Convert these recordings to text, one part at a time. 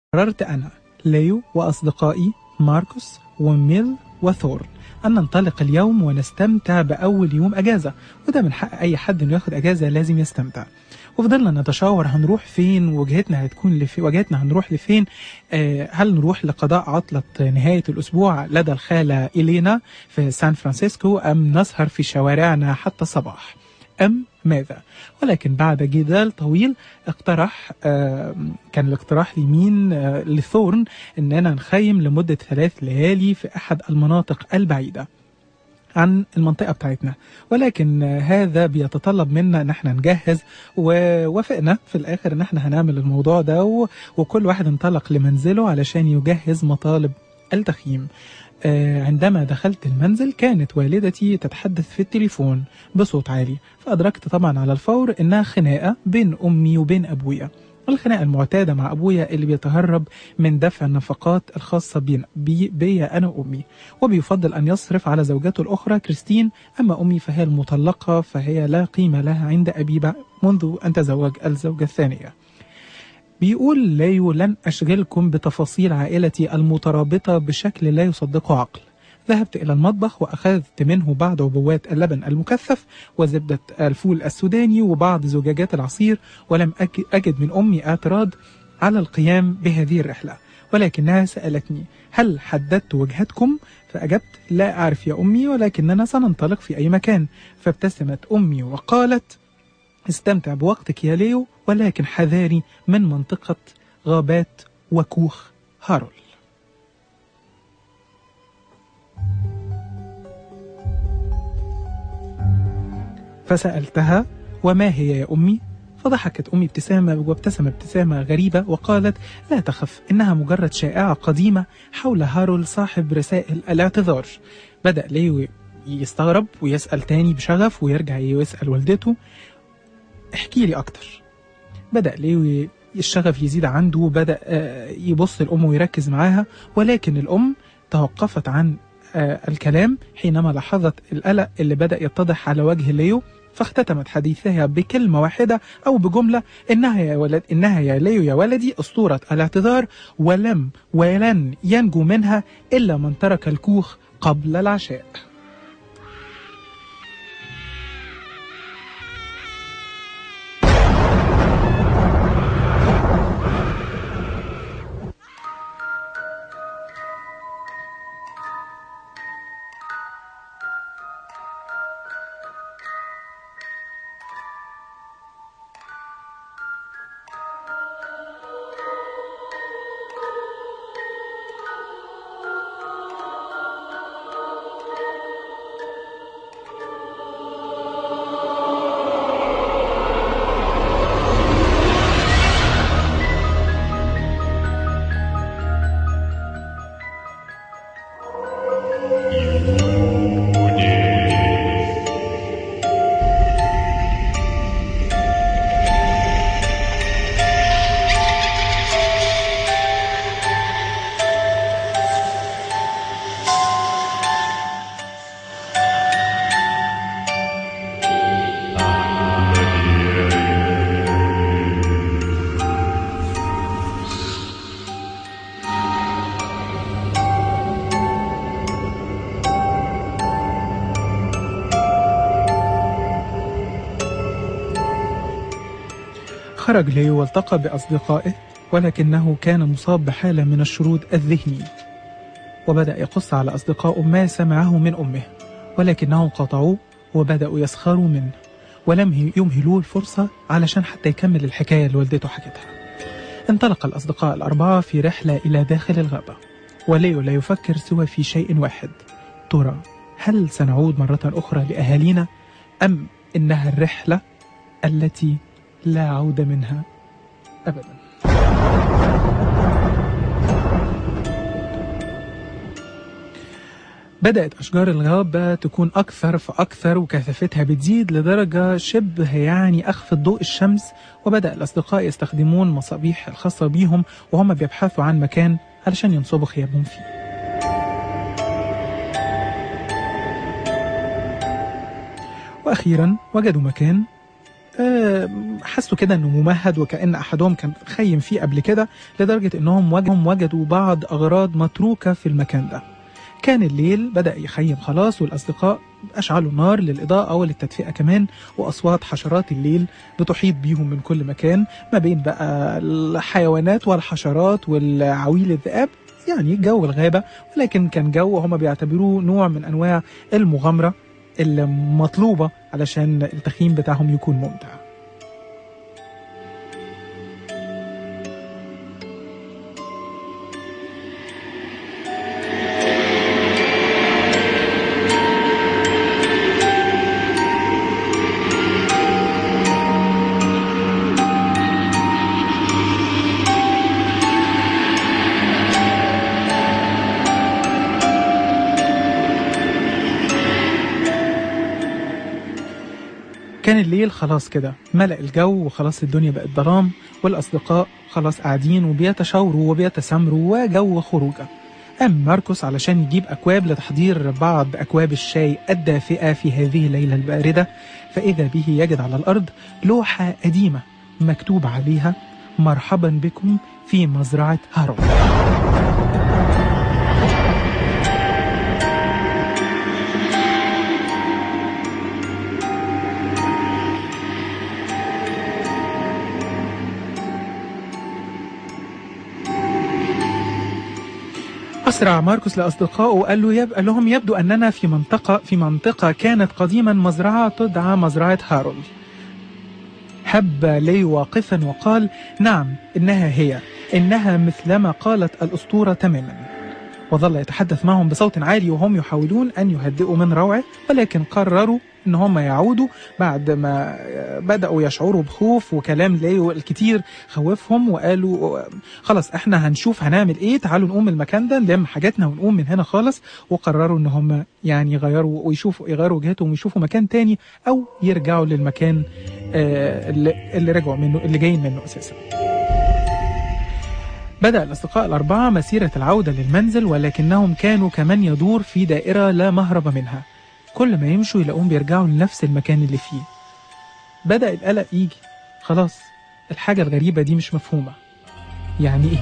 قررت أنا ليو وأصدقائي ماركوس وميل وثور أن ننطلق اليوم ونستمتع بأول يوم أجازة وده من حق أي حد إنه ياخد أجازة لازم يستمتع وفضلنا نتشاور هنروح فين وجهتنا هتكون لفين وجهتنا هنروح لفين آه هل نروح لقضاء عطلة نهاية الأسبوع لدى الخالة إلينا في سان فرانسيسكو أم نسهر في شوارعنا حتى الصباح أم ماذا ولكن بعد جدال طويل اقترح آه كان الاقتراح لمين آه لثورن اننا نخيم لمدة ثلاث ليالي في احد المناطق البعيدة عن المنطقة بتاعتنا ولكن آه هذا بيتطلب منا ان احنا نجهز ووافقنا في الاخر ان احنا هنعمل الموضوع ده و- وكل واحد انطلق لمنزله علشان يجهز مطالب التخييم آه، عندما دخلت المنزل كانت والدتي تتحدث في التليفون بصوت عالي فأدركت طبعا على الفور إنها خناقة بين أمي وبين أبويا الخناقة المعتادة مع أبويا اللي بيتهرب من دفع النفقات الخاصة بينا بي بيا أنا وأمي وبيفضل أن يصرف على زوجته الأخرى كريستين أما أمي فهي المطلقة فهي لا قيمة لها عند أبي بع- منذ أن تزوج الزوجة الثانية بيقول ليو لن أشغلكم بتفاصيل عائلتي المترابطة بشكل لا يصدقه عقل ذهبت إلى المطبخ وأخذت منه بعض عبوات اللبن المكثف وزبدة الفول السوداني وبعض زجاجات العصير ولم أك- أجد من أمي اعتراض على القيام بهذه الرحلة ولكنها سألتني هل حددت وجهتكم؟ فأجبت لا أعرف يا أمي ولكننا سننطلق في أي مكان فابتسمت أمي وقالت استمتع بوقتك يا ليو ولكن حذاري من منطقة غابات وكوخ هارول فسألتها وما هي يا أمي؟ فضحكت أمي ابتسامة وابتسم ابتسامة غريبة وقالت لا تخف إنها مجرد شائعة قديمة حول هارول صاحب رسائل الاعتذار بدأ ليو يستغرب ويسأل تاني بشغف ويرجع يسأل والدته احكي لي أكتر بدأ ليو الشغف يزيد عنده بدأ آه، يبص الأم ويركز معاها ولكن الأم توقفت عن آه، الكلام حينما لاحظت القلق اللي بدأ يتضح على وجه ليو فاختتمت حديثها بكلمة واحدة أو بجملة إنها يا ولد إنها يا ليو يا ولدي أسطورة الاعتذار ولم ولن ينجو منها إلا من ترك الكوخ قبل العشاء خرج ليو والتقى بأصدقائه ولكنه كان مصاب بحالة من الشرود الذهني وبدأ يقص على أصدقائه ما سمعه من أمه ولكنهم قاطعوه وبدأوا يسخروا منه ولم يمهلوه الفرصة علشان حتى يكمل الحكاية اللي والدته حكتها انطلق الأصدقاء الأربعة في رحلة إلى داخل الغابة وليو لا يفكر سوى في شيء واحد ترى هل سنعود مرة أخرى لأهالينا أم إنها الرحلة التي لا عودة منها أبدا بدأت أشجار الغابة تكون أكثر فأكثر وكثافتها بتزيد لدرجة شبه يعني أخفت ضوء الشمس وبدأ الأصدقاء يستخدمون مصابيح الخاصة بيهم وهم بيبحثوا عن مكان علشان ينصبوا خيامهم فيه وأخيرا وجدوا مكان آه، حسوا كده انه ممهد وكأن احدهم كان خيم فيه قبل كده لدرجة انهم وجدهم وجدوا بعض اغراض متروكة في المكان ده كان الليل بدأ يخيم خلاص والأصدقاء أشعلوا نار للإضاءة وللتدفئة كمان وأصوات حشرات الليل بتحيط بيهم من كل مكان ما بين بقى الحيوانات والحشرات والعويل الذئاب يعني جو الغابة ولكن كان جو هم بيعتبروه نوع من أنواع المغامرة المطلوبة علشان التخييم بتاعهم يكون ممتع كان الليل خلاص كده ملأ الجو وخلاص الدنيا بقت ظلام والأصدقاء خلاص قاعدين وبيتشاوروا وبيتسامروا وجو خروجه قام ماركوس علشان يجيب أكواب لتحضير بعض أكواب الشاي الدافئة في هذه الليلة الباردة فإذا به يجد على الأرض لوحة قديمة مكتوب عليها مرحبا بكم في مزرعة هارون أسرع ماركوس لأصدقائه وقال له يب... قال لهم يبدو أننا في منطقة في منطقة كانت قديما مزرعة تدعى مزرعة هارولد. هب لي واقفا وقال: نعم إنها هي، إنها مثلما قالت الأسطورة تماما. وظل يتحدث معهم بصوت عالي وهم يحاولون أن يهدئوا من روعه ولكن قرروا ان هم يعودوا بعد ما بدأوا يشعروا بخوف وكلام ليو الكتير خوفهم وقالوا خلاص احنا هنشوف هنعمل ايه تعالوا نقوم من المكان ده نلم حاجاتنا ونقوم من هنا خالص وقرروا ان هم يعني يغيروا ويشوفوا يغيروا وجهتهم ويشوفوا مكان تاني او يرجعوا للمكان آه اللي, اللي رجعوا منه اللي جايين منه اساسا بدأ الأصدقاء الأربعة مسيرة العودة للمنزل ولكنهم كانوا كمن يدور في دائرة لا مهرب منها كل ما يمشوا يلاقوهم بيرجعوا لنفس المكان اللي فيه بدأ القلق يجي خلاص الحاجة الغريبة دي مش مفهومة يعني ايه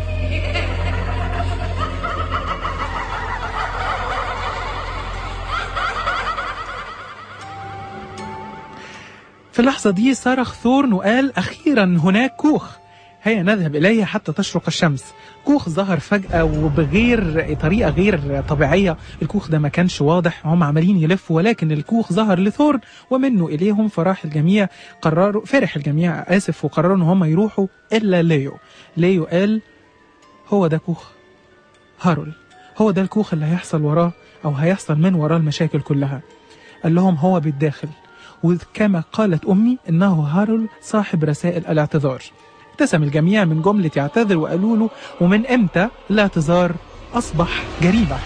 في اللحظة دي صرخ ثورن وقال أخيرا هناك كوخ هيا نذهب إليه حتى تشرق الشمس كوخ ظهر فجأة وبغير طريقة غير طبيعية الكوخ ده ما كانش واضح هم عمالين يلفوا ولكن الكوخ ظهر لثورن ومنه إليهم فراح الجميع قرروا فرح الجميع آسف وقرروا إن هم يروحوا إلا ليو ليو قال هو ده كوخ هارول هو ده الكوخ اللي هيحصل وراه أو هيحصل من وراه المشاكل كلها قال لهم هو بالداخل وكما قالت أمي إنه هارول صاحب رسائل الاعتذار ابتسم الجميع من جملة يعتذر وقالوا له ومن امتى الاعتذار أصبح جريمة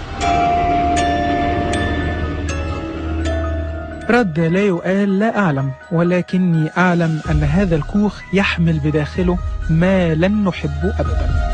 رد ليو قال لا أعلم ولكني أعلم أن هذا الكوخ يحمل بداخله ما لن نحبه أبدا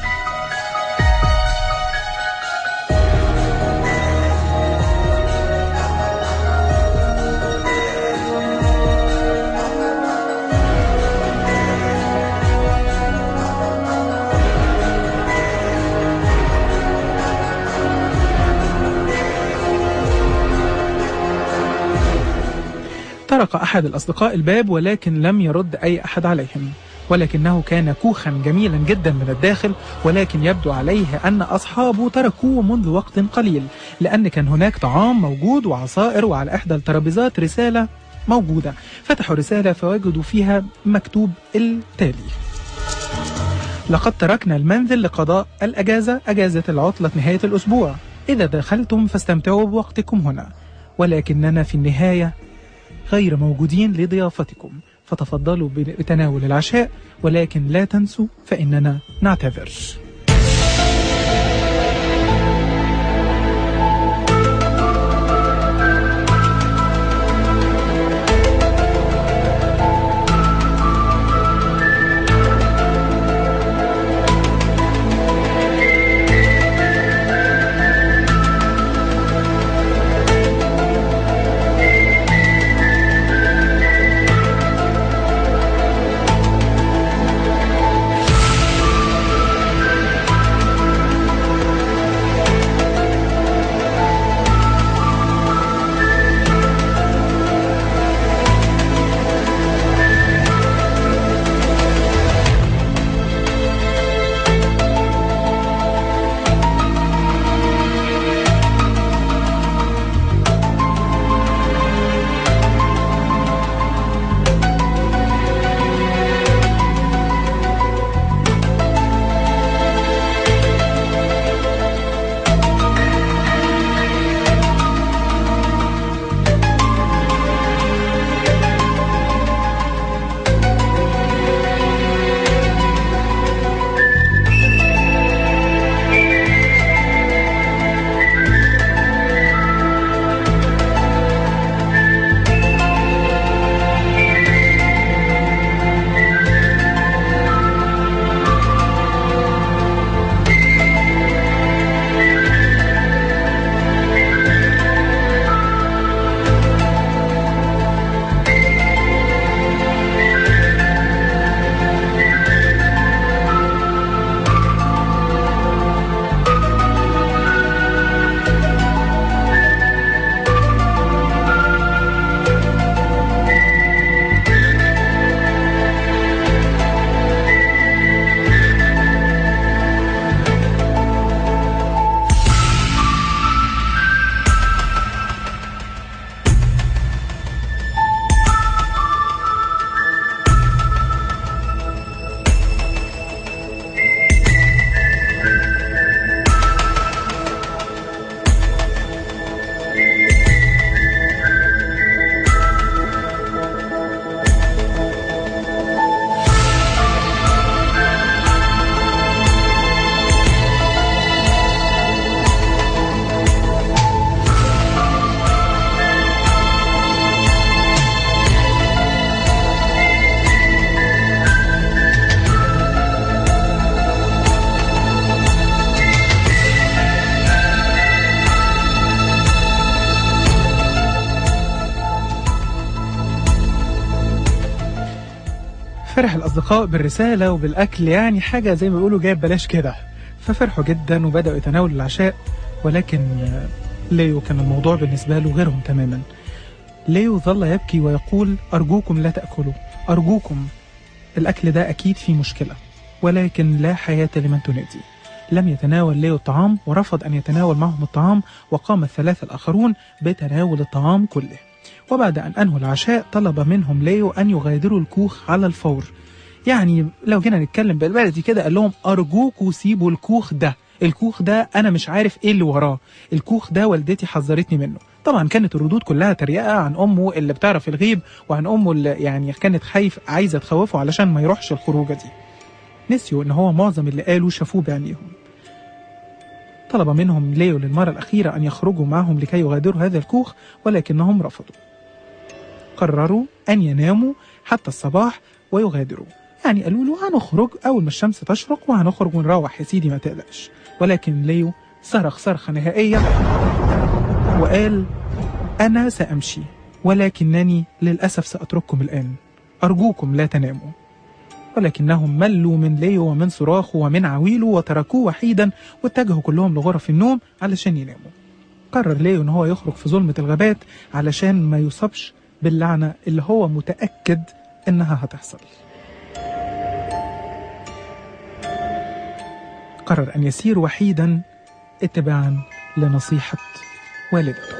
طرق أحد الأصدقاء الباب ولكن لم يرد أي أحد عليهم ولكنه كان كوخا جميلا جدا من الداخل ولكن يبدو عليه أن أصحابه تركوه منذ وقت قليل لأن كان هناك طعام موجود وعصائر وعلى إحدى الترابيزات رسالة موجودة فتحوا رسالة فوجدوا فيها مكتوب التالي لقد تركنا المنزل لقضاء الأجازة أجازة العطلة نهاية الأسبوع إذا دخلتم فاستمتعوا بوقتكم هنا ولكننا في النهاية غير موجودين لضيافتكم فتفضلوا بتناول العشاء ولكن لا تنسوا فإننا نعتذر فرح الأصدقاء بالرسالة وبالأكل يعني حاجة زي ما بيقولوا جايب بلاش كده ففرحوا جدا وبدأوا يتناولوا العشاء ولكن آه، ليو كان الموضوع بالنسبة له غيرهم تماما ليو ظل يبكي ويقول أرجوكم لا تأكلوا أرجوكم الأكل ده أكيد فيه مشكلة ولكن لا حياة لمن تنادي لم يتناول ليو الطعام ورفض أن يتناول معهم الطعام وقام الثلاثة الآخرون بتناول الطعام كله وبعد أن أنهوا العشاء طلب منهم ليو أن يغادروا الكوخ على الفور يعني لو جينا نتكلم بالبلدي كده قال لهم أرجوكوا سيبوا الكوخ ده الكوخ ده أنا مش عارف إيه اللي وراه الكوخ ده والدتي حذرتني منه طبعا كانت الردود كلها تريقة عن أمه اللي بتعرف الغيب وعن أمه اللي يعني كانت خايف عايزة تخوفه علشان ما يروحش الخروجة دي نسيوا إن هو معظم اللي قالوا شافوه بعينيهم طلب منهم ليو للمرة الأخيرة أن يخرجوا معهم لكي يغادروا هذا الكوخ ولكنهم رفضوا قرروا أن يناموا حتى الصباح ويغادروا يعني قالوا له هنخرج أول ما الشمس تشرق وهنخرج ونروح يا سيدي ما تقلقش ولكن ليو صرخ صرخة نهائية وقال أنا سأمشي ولكنني للأسف سأترككم الآن أرجوكم لا تناموا ولكنهم ملوا من ليو ومن صراخه ومن عويله وتركوه وحيدا واتجهوا كلهم لغرف النوم علشان يناموا قرر ليو ان هو يخرج في ظلمة الغابات علشان ما يصابش باللعنة اللي هو متأكد انها هتحصل قرر ان يسير وحيدا اتباعا لنصيحة والدته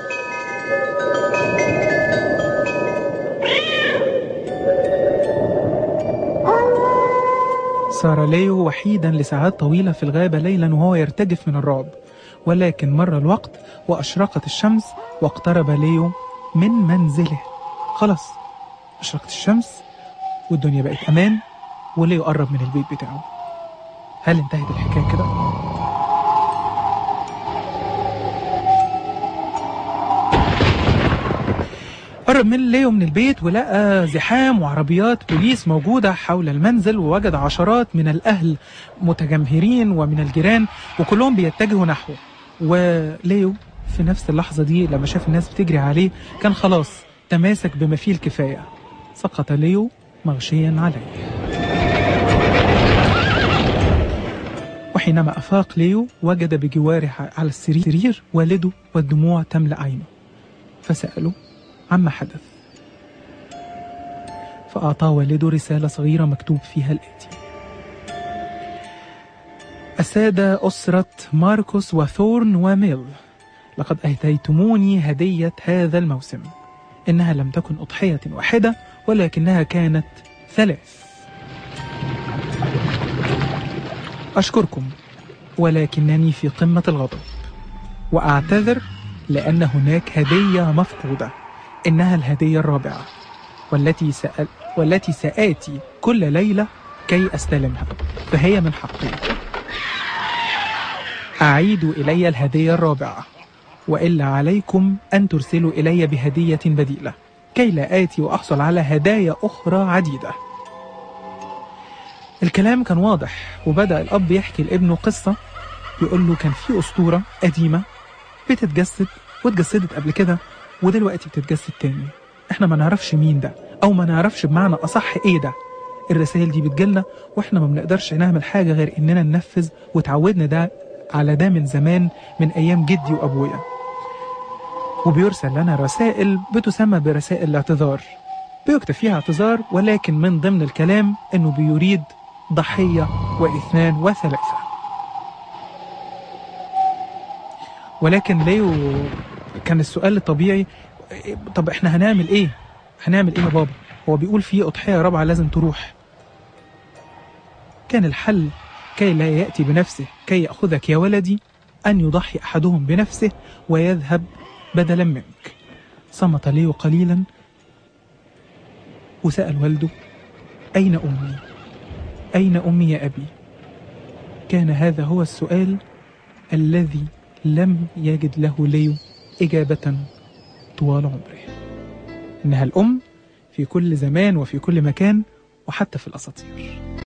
سار ليو وحيدا لساعات طويلة في الغابة ليلا وهو يرتجف من الرعب ولكن مر الوقت وأشرقت الشمس واقترب ليو من منزله خلاص أشرقت الشمس والدنيا بقت أمان وليو قرب من البيت بتاعه هل انتهت الحكاية كده؟ قرب من ليو من البيت ولقى زحام وعربيات بوليس موجودة حول المنزل ووجد عشرات من الأهل متجمهرين ومن الجيران وكلهم بيتجهوا نحوه وليو في نفس اللحظة دي لما شاف الناس بتجري عليه كان خلاص تماسك بما فيه الكفاية سقط ليو مغشيا عليه وحينما أفاق ليو وجد بجواره على السرير والده والدموع تملأ عينه فسأله عما حدث فأعطى والده رسالة صغيرة مكتوب فيها الآتي السادة أسرة ماركوس وثورن وميل لقد أهديتموني هدية هذا الموسم إنها لم تكن أضحية واحدة ولكنها كانت ثلاث أشكركم ولكنني في قمة الغضب وأعتذر لأن هناك هدية مفقودة إنها الهدية الرابعة والتي سأل والتي سآتي كل ليلة كي أستلمها فهي من حقي أعيدوا إلي الهدية الرابعة وإلا عليكم أن ترسلوا إلي بهدية بديلة كي لا آتي وأحصل على هدايا أخرى عديدة الكلام كان واضح وبدأ الأب يحكي لابنه قصة يقول له كان في أسطورة قديمة بتتجسد واتجسدت قبل كده ودلوقتي بتتجسد تاني احنا ما نعرفش مين ده او ما نعرفش بمعنى اصح ايه ده الرسائل دي بتجيلنا واحنا ما بنقدرش نعمل حاجة غير اننا ننفذ وتعودنا ده على ده من زمان من ايام جدي وابويا وبيرسل لنا رسائل بتسمى برسائل الاعتذار بيكتب فيها اعتذار ولكن من ضمن الكلام انه بيريد ضحية واثنان وثلاثة ولكن ليه كان السؤال الطبيعي طب احنا هنعمل ايه هنعمل ايه يا بابا هو بيقول في اضحيه رابعه لازم تروح كان الحل كي لا ياتي بنفسه كي ياخذك يا ولدي ان يضحي احدهم بنفسه ويذهب بدلا منك صمت ليو قليلا وسال والده اين امي اين امي يا ابي كان هذا هو السؤال الذي لم يجد له ليو إجابة طوال عمره إنها الأم في كل زمان وفي كل مكان وحتى في الأساطير